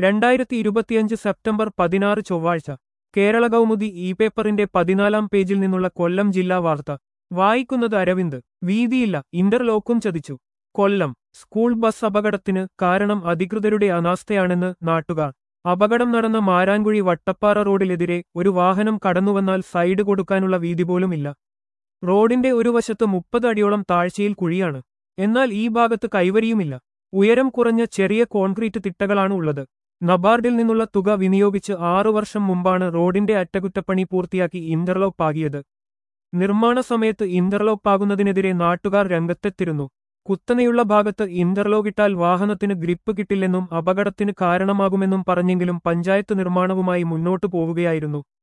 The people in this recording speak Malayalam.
രണ്ടായിരത്തി ഇരുപത്തിയഞ്ച് സെപ്റ്റംബർ പതിനാറ് ചൊവ്വാഴ്ച കേരള കൗമുദി ഇ പേപ്പറിന്റെ പതിനാലാം പേജിൽ നിന്നുള്ള കൊല്ലം ജില്ലാ വാർത്ത വായിക്കുന്നത് അരവിന്ദ് വീതിയില്ല ഇന്റർലോക്കും ചതിച്ചു കൊല്ലം സ്കൂൾ ബസ് അപകടത്തിന് കാരണം അധികൃതരുടെ അനാസ്ഥയാണെന്ന് നാട്ടുകാർ അപകടം നടന്ന മാരാൻകുഴി വട്ടപ്പാറ റോഡിലെതിരെ ഒരു വാഹനം കടന്നുവന്നാൽ സൈഡ് കൊടുക്കാനുള്ള വീതി പോലുമില്ല റോഡിന്റെ ഒരു വശത്ത് മുപ്പത് അടിയോളം താഴ്ചയിൽ കുഴിയാണ് എന്നാൽ ഈ ഭാഗത്ത് കൈവരിയുമില്ല ഉയരം കുറഞ്ഞ ചെറിയ കോൺക്രീറ്റ് തിട്ടകളാണ് ഉള്ളത് നബാർഡിൽ നിന്നുള്ള തുക വിനിയോഗിച്ച് ആറു വർഷം മുമ്പാണ് റോഡിന്റെ അറ്റകുറ്റപ്പണി പൂർത്തിയാക്കി ഇന്റർലോക്ക് ആകിയത് നിർമ്മാണ സമയത്ത് ഇന്റർലോക്ക് ആകുന്നതിനെതിരെ നാട്ടുകാർ രംഗത്തെത്തിരുന്നു കുത്തനെയുള്ള ഭാഗത്ത് ഇന്റർലോക്ക് ഇട്ടാൽ വാഹനത്തിന് ഗ്രിപ്പ് കിട്ടില്ലെന്നും അപകടത്തിന് കാരണമാകുമെന്നും പറഞ്ഞെങ്കിലും പഞ്ചായത്ത് നിർമ്മാണവുമായി മുന്നോട്ടു പോവുകയായിരുന്നു